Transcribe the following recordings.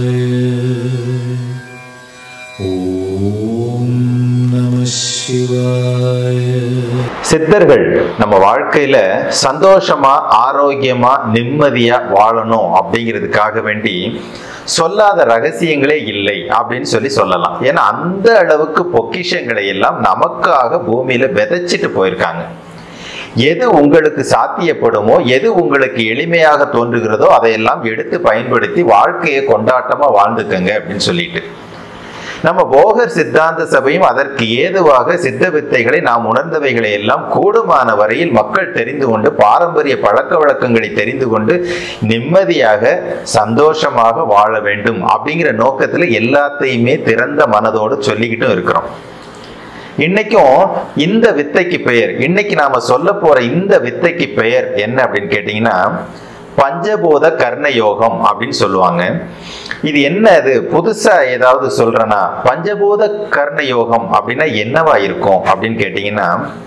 ஓம் நம சிவாய சித்தர்கள் நம்ம வாழ்க்கையில சந்தோஷமா ஆரோக்கியமா நிம்மதியா வாழணும் அப்படிங்கிறதுக்காக வேண்டி சொல்லாத ரகசியங்களே இல்லை அப்படின்னு சொல்லி சொல்லலாம் ஏன்னா அந்த அளவுக்கு பொக்கிஷங்களை எல்லாம் நமக்காக பூமியில விதைச்சிட்டு போயிருக்காங்க எது உங்களுக்கு சாத்தியப்படுமோ எது உங்களுக்கு எளிமையாக தோன்றுகிறதோ அதையெல்லாம் எடுத்து பயன்படுத்தி வாழ்க்கையை கொண்டாட்டமா வாழ்ந்துக்கங்க அப்படின்னு சொல்லிட்டு நம்ம போகர் சித்தாந்த சபையும் அதற்கு ஏதுவாக சித்த வித்தைகளை நாம் உணர்ந்தவைகளை எல்லாம் கூடுமான வரையில் மக்கள் தெரிந்து கொண்டு பாரம்பரிய பழக்க வழக்கங்களை தெரிந்து கொண்டு நிம்மதியாக சந்தோஷமாக வாழ வேண்டும் அப்படிங்கிற நோக்கத்துல எல்லாத்தையுமே திறந்த மனதோடு சொல்லிக்கிட்டும் இருக்கிறோம் இன்னைக்கும் இந்த வித்தைக்கு பெயர் இன்னைக்கு நாம சொல்ல போற இந்த வித்தைக்கு பெயர் என்ன அப்படின்னு கேட்டீங்கன்னா பஞ்சபூத கர்ண யோகம் அப்படின்னு சொல்லுவாங்க இது என்ன அது புதுசா ஏதாவது சொல்றேன்னா பஞ்சபூத கர்ண யோகம் அப்படின்னா என்னவா இருக்கும் அப்படின்னு கேட்டீங்கன்னா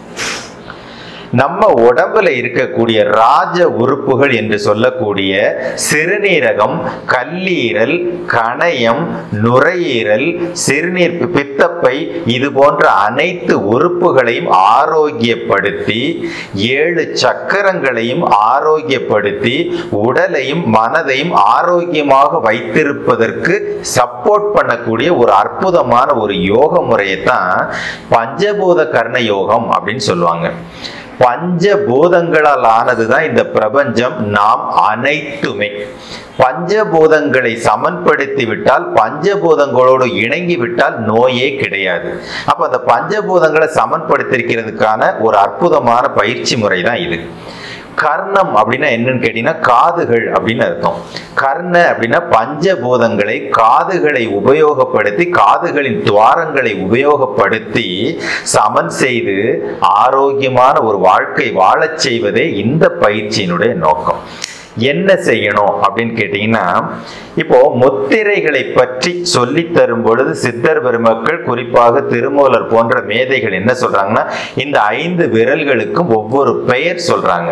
நம்ம உடம்புல இருக்கக்கூடிய ராஜ உறுப்புகள் என்று சொல்லக்கூடிய சிறுநீரகம் கல்லீரல் கணையம் நுரையீரல் சிறுநீர் பித்தப்பை இது போன்ற அனைத்து உறுப்புகளையும் ஆரோக்கியப்படுத்தி ஏழு சக்கரங்களையும் ஆரோக்கியப்படுத்தி உடலையும் மனதையும் ஆரோக்கியமாக வைத்திருப்பதற்கு சப்போர்ட் பண்ணக்கூடிய ஒரு அற்புதமான ஒரு யோக முறையை தான் பஞ்சபூத கர்ண யோகம் அப்படின்னு சொல்லுவாங்க பஞ்ச பூதங்களால் ஆனதுதான் இந்த பிரபஞ்சம் நாம் அனைத்துமே பஞ்சபூதங்களை சமன்படுத்தி விட்டால் பஞ்சபூதங்களோடு இணங்கி விட்டால் நோயே கிடையாது அப்ப அந்த பஞ்சபூதங்களை சமன்படுத்திருக்கிறதுக்கான ஒரு அற்புதமான பயிற்சி முறை தான் இது கர்ணம் அப்படின்னா என்னன்னு கேட்டீங்கன்னா காதுகள் அப்படின்னு அர்த்தம் கர்ண அப்படின்னா பஞ்சபூதங்களை காதுகளை உபயோகப்படுத்தி காதுகளின் துவாரங்களை உபயோகப்படுத்தி சமன் செய்து ஆரோக்கியமான ஒரு வாழ்க்கை வாழச் செய்வதே இந்த பயிற்சியினுடைய நோக்கம் என்ன செய்யணும் அப்படின்னு கேட்டீங்கன்னா இப்போ முத்திரைகளை பற்றி சொல்லி தரும் பொழுது சித்தர் பெருமக்கள் குறிப்பாக திருமூலர் போன்ற மேதைகள் என்ன சொல்றாங்கன்னா இந்த ஐந்து விரல்களுக்கும் ஒவ்வொரு பெயர் சொல்றாங்க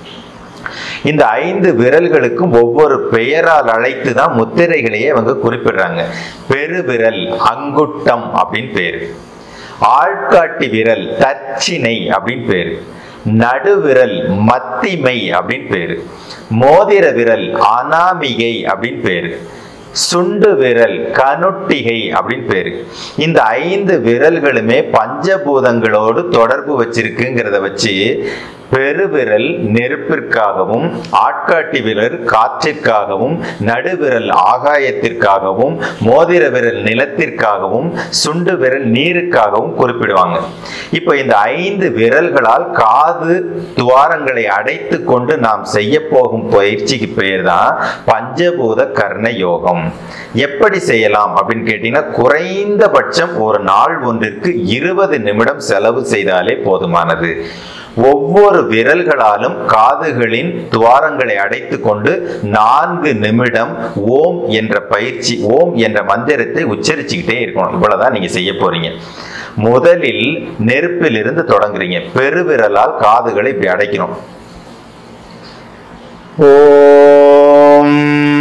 இந்த ஐந்து விரல்களுக்கும் ஒவ்வொரு பெயரால் அழைத்து தான் முத்திரைகளையே அவங்க குறிப்பிடுறாங்க பெருவிரல் அங்குட்டம் அப்படின்னு பேரு ஆள்காட்டி விரல் தச்சினை அப்படின்னு பேரு நடுவிரல் மத்திமை அப்படின்னு பேரு மோதிர விரல் அனாமிகை அப்படின்னு பேரு சுண்டு விரல் கனுட்டிகை அப்படின்னு பேரு இந்த ஐந்து விரல்களுமே பஞ்சபூதங்களோடு தொடர்பு வச்சிருக்குங்கிறத வச்சு பெருவிரல் நெருப்பிற்காகவும் ஆட்காட்டி விரல் காற்றிற்காகவும் நடுவிரல் ஆகாயத்திற்காகவும் மோதிர விரல் நிலத்திற்காகவும் சுண்டு விரல் நீருக்காகவும் குறிப்பிடுவாங்க இப்போ இந்த ஐந்து விரல்களால் காது துவாரங்களை அடைத்து கொண்டு நாம் செய்ய போகும் பயிற்சிக்கு பெயர் தான் பஞ்சபூத கர்ண யோகம் எப்படி செய்யலாம் அப்படின்னு கேட்டீங்கன்னா குறைந்தபட்சம் ஒரு நாள் ஒன்றிற்கு இருபது நிமிடம் செலவு செய்தாலே போதுமானது ஒவ்வொரு விரல்களாலும் காதுகளின் துவாரங்களை அடைத்து கொண்டு நான்கு நிமிடம் ஓம் என்ற பயிற்சி ஓம் என்ற மந்திரத்தை உச்சரிச்சுக்கிட்டே இருக்கணும் இவ்வளவுதான் நீங்க செய்ய போறீங்க முதலில் நெருப்பிலிருந்து தொடங்குறீங்க பெருவிரலால் காதுகளை இப்படி அடைக்கணும் ஓம்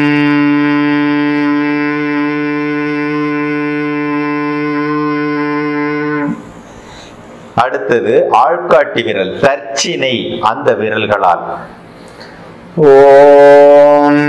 அடுத்தது ஆள்காட்டி விரல் தர்ச்சினை அந்த விரல்களால் ஓம்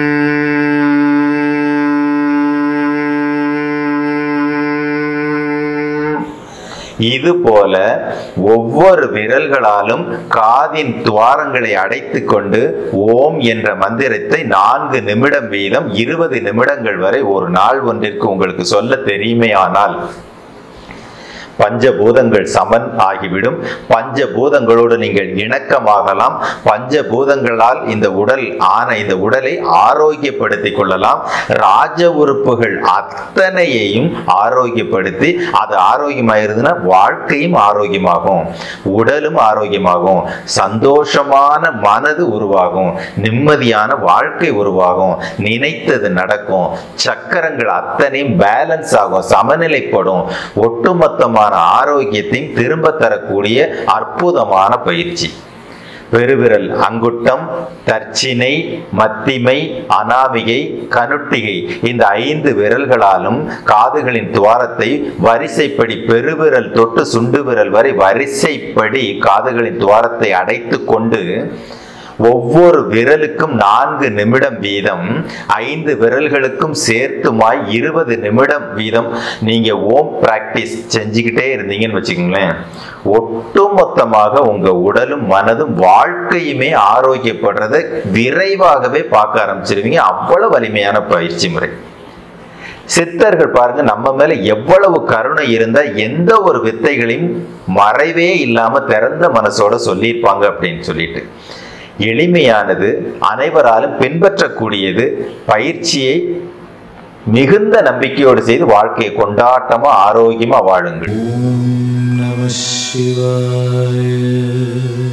இது போல ஒவ்வொரு விரல்களாலும் காதின் துவாரங்களை அடைத்து கொண்டு ஓம் என்ற மந்திரத்தை நான்கு நிமிடம் வீதம் இருபது நிமிடங்கள் வரை ஒரு நாள் ஒன்றிற்கு உங்களுக்கு சொல்ல தெரியுமே ஆனால் பஞ்சபூதங்கள் சமன் ஆகிவிடும் பஞ்சபூதங்களோடு நீங்கள் இணக்கமாகலாம் பஞ்சபூதங்களால் இந்த உடல் ஆன இந்த உடலை ஆரோக்கியப்படுத்திக் கொள்ளலாம் ராஜ உறுப்புகள் அத்தனையையும் ஆரோக்கியப்படுத்தி அது ஆரோக்கியமாயிருதுன்னா வாழ்க்கையும் ஆரோக்கியமாகும் உடலும் ஆரோக்கியமாகும் சந்தோஷமான மனது உருவாகும் நிம்மதியான வாழ்க்கை உருவாகும் நினைத்தது நடக்கும் சக்கரங்கள் அத்தனையும் பேலன்ஸ் ஆகும் சமநிலைப்படும் ஒட்டுமொத்தமான ஆரோக்கியத்தையும் திரும்ப தரக்கூடிய அற்புதமான பயிற்சி பெருவிரல் அங்குட்டம் தர்ச்சினை மத்திமை அனாமிகை கனுட்டிகை இந்த ஐந்து விரல்களாலும் காதுகளின் துவாரத்தை வரிசைப்படி பெருவிரல் தொட்டு சுண்டு விரல் வரை வரிசைப்படி காதுகளின் துவாரத்தை அடைத்து கொண்டு ஒவ்வொரு விரலுக்கும் நான்கு நிமிடம் வீதம் ஐந்து விரல்களுக்கும் சேர்த்துமாய் இருபது நிமிடம் வீதம் நீங்க ஓம் பிராக்டிஸ் செஞ்சுக்கிட்டே இருந்தீங்கன்னு வச்சுக்கோங்களேன் ஒட்டுமொத்தமாக உங்க உடலும் மனதும் வாழ்க்கையுமே ஆரோக்கியப்படுறதை விரைவாகவே பார்க்க ஆரம்பிச்சிருவீங்க அவ்வளவு வலிமையான பயிற்சி முறை சித்தர்கள் பாருங்க நம்ம மேல எவ்வளவு கருணை இருந்தா எந்த ஒரு வித்தைகளையும் மறைவே இல்லாம திறந்த மனசோட சொல்லியிருப்பாங்க அப்படின்னு சொல்லிட்டு எளிமையானது அனைவராலும் பின்பற்றக்கூடியது பயிற்சியை மிகுந்த நம்பிக்கையோடு செய்து வாழ்க்கையை கொண்டாட்டமா ஆரோக்கியமா வாழுங்கள் ॐ नमः शिवाय